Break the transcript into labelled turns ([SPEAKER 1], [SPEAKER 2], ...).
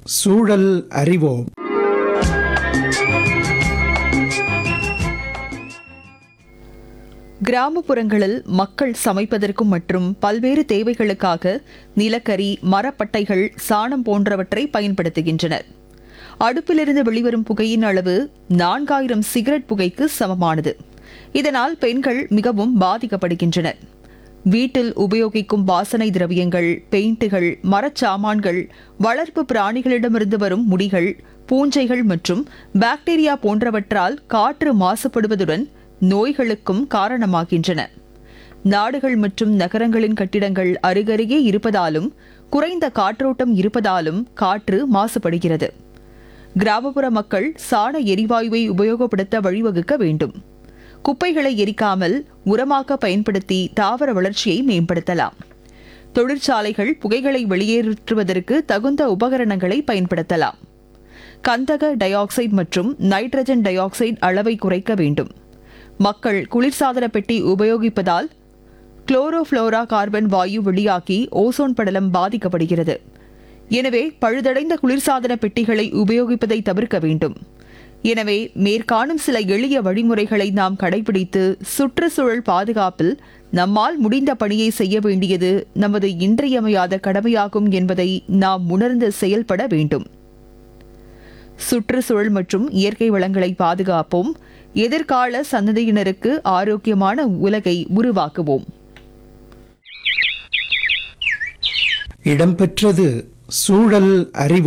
[SPEAKER 1] சூழல் அறிவோம்
[SPEAKER 2] கிராமப்புறங்களில் மக்கள் சமைப்பதற்கும் மற்றும் பல்வேறு தேவைகளுக்காக நிலக்கரி மரப்பட்டைகள் சாணம் போன்றவற்றை பயன்படுத்துகின்றனர் அடுப்பிலிருந்து வெளிவரும் புகையின் அளவு நான்காயிரம் சிகரெட் புகைக்கு சமமானது இதனால் பெண்கள் மிகவும் பாதிக்கப்படுகின்றனர் வீட்டில் உபயோகிக்கும் வாசனை திரவியங்கள் பெயிண்டுகள் மரச்சாமான்கள் வளர்ப்பு பிராணிகளிடமிருந்து வரும் முடிகள் பூஞ்சைகள் மற்றும் பாக்டீரியா போன்றவற்றால் காற்று மாசுபடுவதுடன் நோய்களுக்கும் காரணமாகின்றன நாடுகள் மற்றும் நகரங்களின் கட்டிடங்கள் அருகருகே இருப்பதாலும் குறைந்த காற்றோட்டம் இருப்பதாலும் காற்று மாசுபடுகிறது கிராமப்புற மக்கள் சாண எரிவாயுவை உபயோகப்படுத்த வழிவகுக்க வேண்டும் குப்பைகளை எரிக்காமல் உரமாக பயன்படுத்தி தாவர வளர்ச்சியை மேம்படுத்தலாம் தொழிற்சாலைகள் புகைகளை வெளியேற்றுவதற்கு தகுந்த உபகரணங்களை பயன்படுத்தலாம் கந்தக டை ஆக்சைடு மற்றும் நைட்ரஜன் டை ஆக்சைடு அளவை குறைக்க வேண்டும் மக்கள் குளிர்சாதன பெட்டி உபயோகிப்பதால் குளோரோஃப்ளோரா கார்பன் வாயு வெளியாகி ஓசோன் படலம் பாதிக்கப்படுகிறது எனவே பழுதடைந்த குளிர்சாதன பெட்டிகளை உபயோகிப்பதை தவிர்க்க வேண்டும் எனவே மேற்காணும் சில எளிய வழிமுறைகளை நாம் கடைபிடித்து சுற்றுச்சூழல் பாதுகாப்பில் நம்மால் முடிந்த பணியை செய்ய வேண்டியது நமது இன்றியமையாத கடமையாகும் என்பதை நாம் உணர்ந்து செயல்பட வேண்டும் சுற்றுச்சூழல் மற்றும் இயற்கை வளங்களை பாதுகாப்போம் எதிர்கால சந்ததியினருக்கு ஆரோக்கியமான உலகை உருவாக்குவோம்
[SPEAKER 1] இடம்பெற்றது சூழல் அறிவோம்